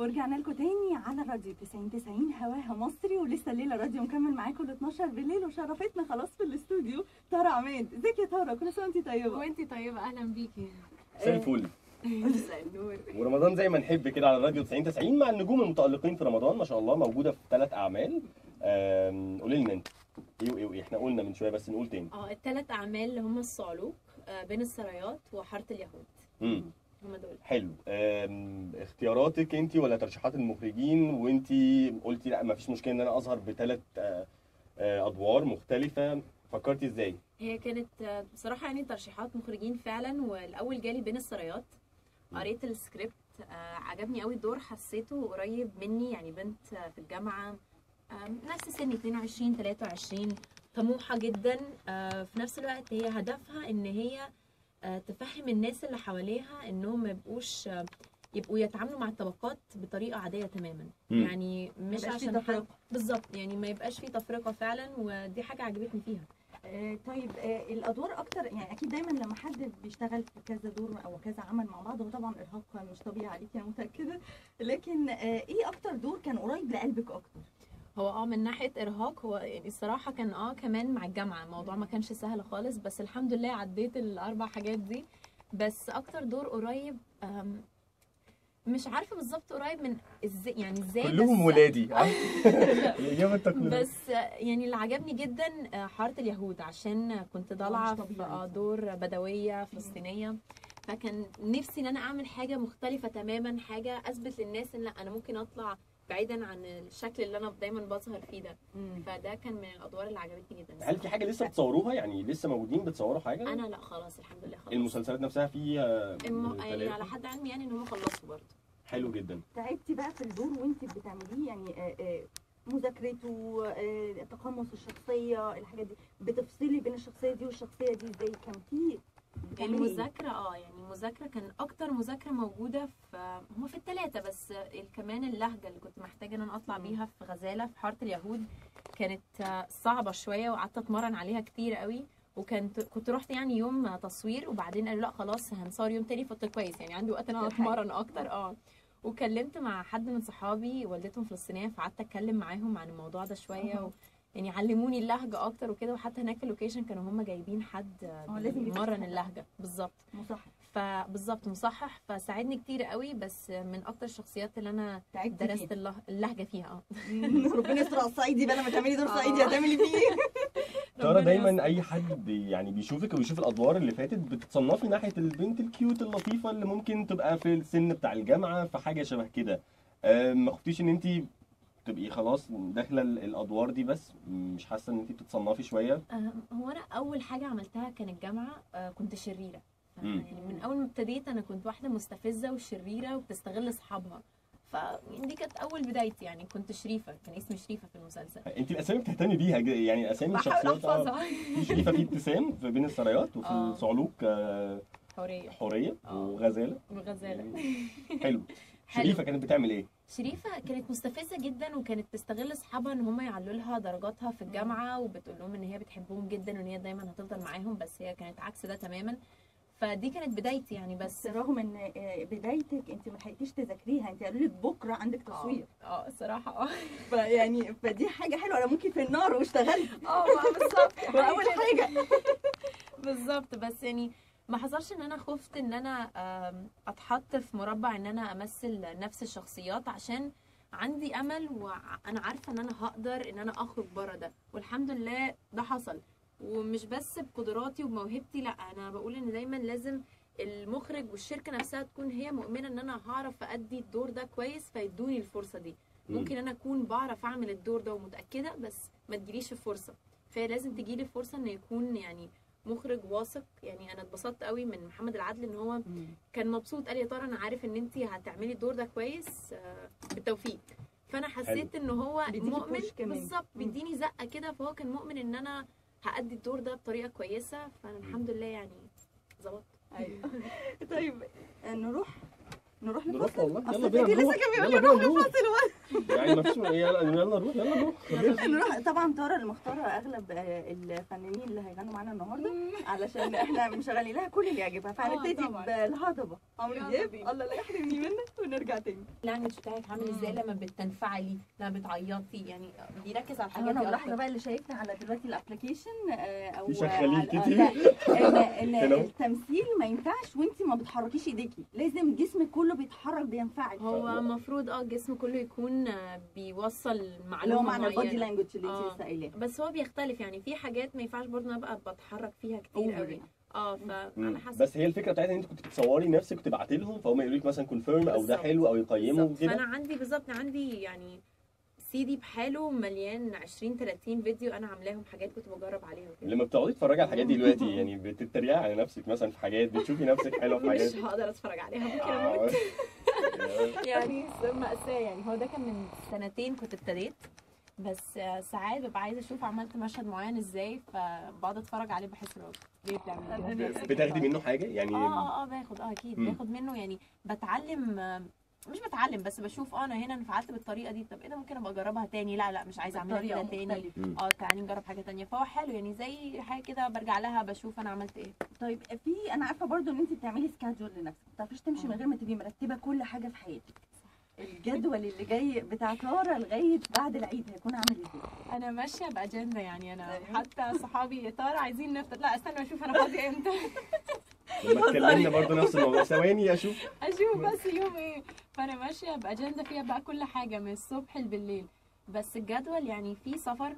ورجعنا لكم تاني على راديو 90 90 هواها مصري ولسه الليله راديو مكمل معاكم ل 12 بالليل وشرفتنا خلاص في الاستوديو تارا عماد ازيك يا تارا كل سنه وانت طيبه وانتي طيبه اهلا بيكي مساء الفل مساء النور ورمضان زي ما نحب كده على الراديو 90 90 مع النجوم المتألقين في رمضان ما شاء الله موجوده في ثلاث اعمال آم، قولي لنا انت ايه وايه وايه احنا قلنا من شويه بس نقول تاني اه الثلاث اعمال اللي هم الصعلوك آه، بين السرايات وحاره اليهود امم هم دول حلو آم، اختياراتك انت ولا ترشيحات المخرجين وانت قلتي لا ما فيش مشكله ان انا اظهر بثلاث ادوار مختلفه فكرتي ازاي هي كانت آه، بصراحه يعني ترشيحات مخرجين فعلا والاول جالي بين السرايات قريت السكريبت آه، عجبني قوي الدور حسيته قريب مني يعني بنت آه، في الجامعه آم، نفس سني 22 23 طموحه جدا آه، في نفس الوقت هي هدفها ان هي آه، تفهم الناس اللي حواليها انهم ما يبقوش آه، يبقوا يتعاملوا مع الطبقات بطريقه عاديه تماما مم. يعني مش يبقاش في عشان حد تفرقة. بالظبط يعني ما يبقاش في تفرقه فعلا ودي حاجه عجبتني فيها آه، طيب آه، الادوار اكتر يعني اكيد دايما لما حد بيشتغل في كذا دور او كذا عمل مع بعض هو طبعا ارهاق مش طبيعي عليك انا متاكده لكن آه، ايه اكتر دور كان قريب لقلبك اكتر هو اه من ناحيه ارهاق هو يعني الصراحه كان اه كمان مع الجامعه الموضوع ما كانش سهل خالص بس الحمد لله عديت الاربع حاجات دي بس اكتر دور قريب آم، مش عارفه بالظبط قريب من ازاي يعني ازاي كلهم بس- ولادي الاجابه التقليديه بس يعني اللي عجبني جدا آه، حاره اليهود عشان كنت طالعه مش في طبيعي. آه، دور بدويه فلسطينيه فكان نفسي ان انا اعمل حاجه مختلفه تماما حاجه اثبت للناس ان لا انا ممكن اطلع بعيدا عن الشكل اللي انا دايما بظهر فيه ده فده كان من الادوار اللي عجبتني جدا هل في حاجه لسه بتصوروها يعني لسه موجودين بتصوروا حاجه انا لا خلاص الحمد لله خلاص المسلسلات نفسها فيها الم... يعني تلاتة؟ على حد علمي يعني ان هم خلصوا برضه حلو جدا تعبتي بقى في الدور وانت بتعمليه يعني آه، آه، مذاكرته آه، تقمص الشخصيه الحاجات دي بتفصلي بين الشخصيه دي والشخصيه دي ازاي كان في بتعملي إيه؟ المذاكرة اه يعني المذاكرة كان أكتر مذاكرة موجودة في هما في التلاتة بس ال- كمان اللهجة اللي كنت محتاجة إن أنا أطلع مم. بيها في غزالة في حارة اليهود كانت آه، صعبة شوية وقعدت أتمرن عليها كتير قوي وكنت كنت رحت يعني يوم تصوير وبعدين قالوا لا خلاص هنصور يوم تاني فقلت كويس يعني عندي وقت ان انا ده حلو. اتمرن اكتر اه وكلمت مع حد من صحابي والدتهم فلسطينيه فقعدت اتكلم معاهم عن الموضوع ده شويه أها. و... يعني علموني اللهجه اكتر وكده وحتى هناك في اللوكيشن كانوا هم جايبين حد اه لازم يبقى يمرن في حد. اللهجه بالظبط مصحح فبالظبط مصحح فساعدني كتير قوي بس من اكتر الشخصيات اللي انا تعبتي درست فيه. الله- اللهجه فيها اه ربنا يستر على الصعيدي بقى لما تعملي دور آه. صعيدي هتعملي فيه ايه؟ ترى ربنا دايما يستر. اي حد بي يعني بيشوفك ويشوف الادوار اللي فاتت بتتصنفي ناحيه البنت الكيوت اللطيفه اللي ممكن تبقى في السن بتاع الجامعه في حاجه شبه كده أم، ما خفتيش ان انت تبقي خلاص داخله ال- الادوار دي بس مش حاسه ان انت بتتصنفي شويه أه، هو انا اول حاجه عملتها كانت جامعه أه، كنت شريره ف- مم. يعني من اول ما ابتديت انا كنت واحده مستفزه وشريره وبتستغل اصحابها فدي كانت اول بدايتي يعني كنت شريفه كان اسمي شريفه في المسلسل انت الاسامي بتهتمي بيها ج- يعني اسامي بحاول الشخصيات آه، احفظها في شريفه في ابتسام في بين السرايات وفي آه. الصعلوك آه، حوريه حوريه آه. وغزاله وغزاله حلو شريفه كانت بتعمل ايه؟ شريفه كانت مستفزه جدا وكانت تستغل اصحابها ان هم يعلوا لها درجاتها في الجامعه وبتقول لهم ان هي بتحبهم جدا وان هي دايما هتفضل معاهم بس هي كانت عكس ده تماما فدي كانت بدايتي يعني بس بس رغم ان آه، بدايتك انت ما لحقتيش تذاكريها انت قالوا لك بكره عندك تصوير اه الصراحه اه فيعني فدي حاجه حلوه انا ممكن في النار واشتغلت اه بالظبط واول حاجه بالظبط بس يعني ما حصلش ان انا خفت ان انا آم، اتحط في مربع ان انا امثل نفس الشخصيات عشان عندي امل وانا عارفه ان انا هقدر ان انا اخرج بره ده والحمد لله ده حصل ومش بس بقدراتي وبموهبتي لا انا بقول ان دايما لازم المخرج والشركه نفسها تكون هي مؤمنه ان انا هعرف ادي الدور ده كويس فيدوني الفرصه دي مم. ممكن انا اكون بعرف اعمل الدور ده ومتاكده بس ما تجيليش الفرصه فهي لازم تجيلي الفرصه ان يكون يعني مخرج واثق يعني انا اتبسطت قوي من محمد العدل ان هو كان مبسوط قال لي يا ترى انا عارف ان انت هتعملي الدور ده كويس آه، بالتوفيق فانا حسيت ان هو بيديكي مؤمن push كمان. بالظبط مم. بيديني زقه كده فهو كان مؤمن ان انا هأدي الدور ده بطريقه كويسه فانا الحمد لله يعني ظبطت ايوه طيب نروح نروح نروح لفاصل والله يلا أصل بينا فادي نروح لسه كان بيقول يلا لي بينا نروح نروح لفاصل يعني ما فيش يلا يلا نروح يلا نروح خلينا. نروح طبعا تارا اللي مختاره اغلب آه، الفنانين اللي هيغنوا معانا النهارده علشان احنا مشغلين لها كل اللي يعجبها فهنبتدي طبعا. بالهضبه عمرو يلا دياب بينا. الله لا يحرمني منك ونرجع تاني اللانجوج بتاعك عامل ازاي لما بتنفعلي لما بتعيطي يعني بيركز على الحاجات انا دي ملاحظه أكتر. بقى اللي شايفنا على دلوقتي الابلكيشن او في شغالين على- آه، كتير. لا، ان ان هنا. التمثيل ما ينفعش وانت ما بتحركيش ايديكي لازم جسمك كله بيتحرك بينفعل هو المفروض اه الجسم كله يكون آه، بيوصل اللي هو معلومه معنى البادي معينه لانجوج اللي انت آه. لسه قايلاه بس هو بيختلف يعني في حاجات ما ينفعش برضه انا ابقى بتحرك فيها كتير Over قوي يعني. اه مم. فانا حاسه بس هي الفكره بتاعتها ان انت كنت بتصوري نفسك وتبعتي لهم فهم يقولوا لك مثلا كونفيرم او ده بالظبط. حلو او يقيموا بالظبط. فانا كده عندي بالظبط عندي يعني سي دي بحاله مليان 20 30 فيديو انا عاملاهم حاجات كنت بجرب عليها وكده لما بتقعدي تتفرجي على الحاجات دي دلوقتي يعني بتتريقي على نفسك مثلا في حاجات بتشوفي نفسك حلوه في حاجات مش هقدر اتفرج عليها ممكن اموت آه. يعني مأساة يعني هو ده كان من سنتين كنت ابتديت بس آه، ساعات ببقى عايزه اشوف عملت مشهد معين ازاي فبقعد اتفرج عليه بحس إنه ليه بتعمل كده بتاخدي منه حاجه يعني اه اه اه باخد اه اكيد مم. باخد منه يعني بتعلم آه، مش بتعلم بس بشوف اه انا هنا انفعلت بالطريقه دي طب ايه ده ممكن ابقى اجربها تاني لا لا مش عايزه اعملها بطريقه كده تاني مختلفه مم. اه تعالي نجرب حاجه تانية فهو حلو يعني زي حاجه كده برجع لها بشوف انا عملت ايه طيب في انا عارفه برضو ان انت بتعملي سكادجول لنفسك ما تعرفيش تمشي من غير ما تبقي مرتبه كل حاجه في حياتك الجدول اللي جاي بتاع تارا لغايه بعد العيد هيكون عامل ازاي انا ماشيه باجنده يعني انا أيوة. حتى صحابي يا ترى عايزين نفطر لا استنى اشوف انا فاضيه امتى لما اتكلمنا برضو نفس الموضوع ثواني اشوف اشوف بس يوم ايه فانا ماشيه باجنده فيها بقى كل حاجه من الصبح بالليل بس الجدول يعني في سفر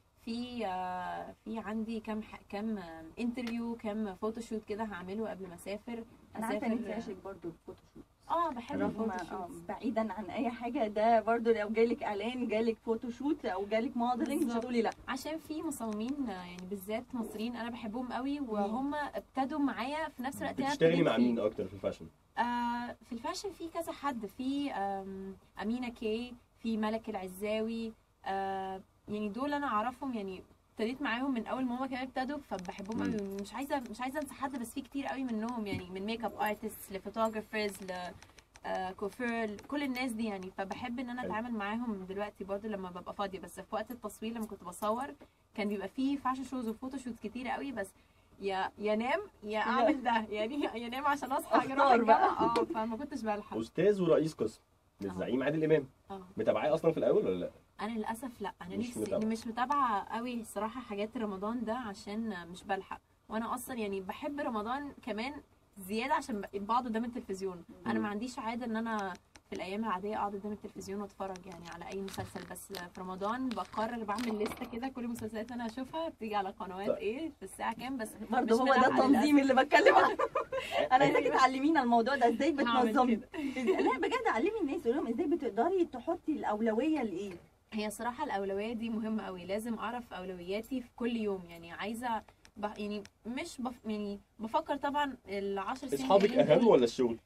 في آه، في عندي كم ح- كم انترفيو كم فوتوشوت كده هعمله قبل ما اسافر انا عارفه ان انت أسافر- عاشق برضو الفوتوشوت اه بحب رغم آه، الفوتوشوت بعيدا عن اي حاجه ده برضو لو جالك اعلان جالك فوتوشوت او جالك موديلنج مش بالظبط. هتقولي لا عشان في مصممين آه، يعني بالذات مصريين انا بحبهم قوي وهم ابتدوا معايا في نفس الوقت أنا بتشتغلي ابتديت مع فيه. مين اكتر في الفاشن آه في الفاشن في كذا حد في آم، أمينة كي في ملك العزاوي آه يعني دول أنا أعرفهم يعني ابتديت معاهم من أول ما هما كمان ابتدوا فبحبهم مم. قوي مش عايزة مش عايزة أنسى حد بس في كتير قوي منهم يعني من ميك اب ارتست لفوتوغرافرز ل آه، كوفير كل الناس دي يعني فبحب ان انا حلو. اتعامل معاهم دلوقتي برضو لما ببقى فاضيه بس في وقت التصوير لما كنت بصور كان بيبقى فيه فاشن شوز وفوتوشوتس كتير قوي بس يا يا نام يا اعمل ده يعني يا نام عشان اصحى اروح أختار بقى. الجامعه اه فما كنتش بلحق استاذ ورئيس قسم آه. الزعيم عادل امام اه متابعاه اصلا في الاول ولا لا انا للاسف لا انا مش نفسي متابعة. مش متابعه قوي الصراحه حاجات رمضان ده عشان مش بلحق وانا اصلا يعني بحب رمضان كمان زياده عشان بقعد قدام التلفزيون انا مم. ما عنديش عاده ان انا في الايام العاديه اقعد قدام التلفزيون واتفرج يعني على اي مسلسل بس في رمضان بقرر بعمل لستة كده كل المسلسلات اللي انا اشوفها بتيجي على قنوات طيب. ايه في الساعه كام بس برضه مش هو ده متابعة التنظيم اللي بتكلم عنه انا عايزاكي أيوة. تعلمينا الموضوع ده ازاي هعمل بتنظمي كده. لا بجد علمي الناس قولي لهم ازاي بتقدري تحطي الاولويه لايه هي صراحة الأولوية دي مهمة قوي لازم أعرف أولوياتي في كل يوم يعني عايزة بح يعني مش بف يعني بفكر طبعا العشر سنين اصحابك الجايين اهم دول- ولا الشغل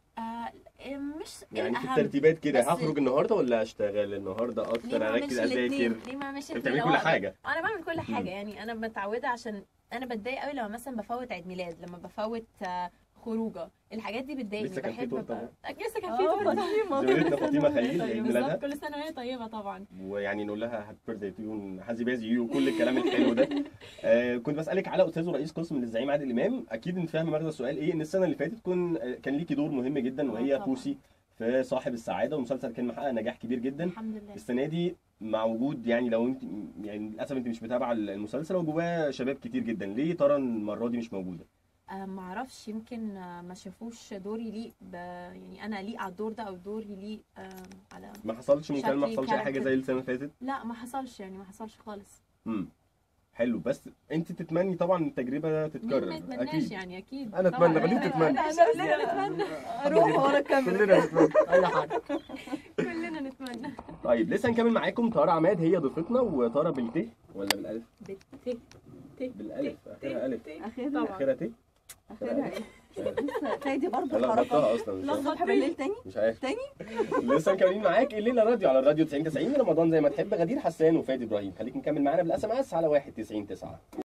آه مش يعني في الأهم الترتيبات كده بس- هخرج النهارده ولا اشتغل النهارده ليه اكتر ما اعملش اركز الاثنين اذاكر ليه ما اعملش انت الاثنين بتعملي كل حاجه انا بعمل كل مم. حاجه يعني انا متعوده عشان انا بتضايق قوي لما مثلا بفوت عيد ميلاد لما بفوت آه، خروجه الحاجات دي بتضايقني لسه كان في بحب تورتة أبقى- لسه كان في اه تورته زميلتنا فاطمه خليل عيد بالظبط ميلادها كل سنه وهي طيبه طبعا ويعني نقول لها هابي بيرثداي تو يو حازي بازي يو وكل الكلام الحلو ده آه كنت بسالك على استاذ ورئيس قسم للزعيم عادل امام اكيد انت فاهمه مغزى السؤال ايه ان السنه اللي فاتت كن آه، كان ليكي دور مهم جدا آه، وهي طبعاً. بوسي في صاحب السعاده والمسلسل كان محقق نجاح كبير جدا الحمد لله السنه دي مع وجود يعني لو انت يعني للاسف انت مش متابعه المسلسل وجواه شباب كتير جدا ليه ترى المره دي مش موجوده آه، ما اعرفش يمكن آه، ما شافوش دوري يليق ب... يعني انا ليق على الدور ده او دور يليق آه، على ما حصلش مكالمه ما شكلي حصلش اي حاجه character. زي السنه اللي فاتت لا ما حصلش يعني ما حصلش خالص امم حلو بس انت تتمني طبعا التجربه مين ما تتكرر يتمناش اكيد يعني اكيد أنا طبعاً. أتمنى، خليك تتمنى. أنا- كلنا نتمنى روح ورا الكاميرا كلنا نتمنى اي حاجه كلنا نتمنى طيب لسه هنكمل معاكم تارا عماد هي ضيفتنا وتارا بالت ولا بالالف بت بالالف اخرها الف اخرها طبعا اخرها ت اخرها ايه لسه فادي برضه انا حركات لخبطتها اصلا مش عارف. الصبح بالليل تاني مش عارف تاني لسه مكملين معاك الليله راديو على الراديو 90 90 رمضان زي ما تحب غدير حسان وفادي ابراهيم خليك مكمل معانا بالاس ام اس على 1 90 9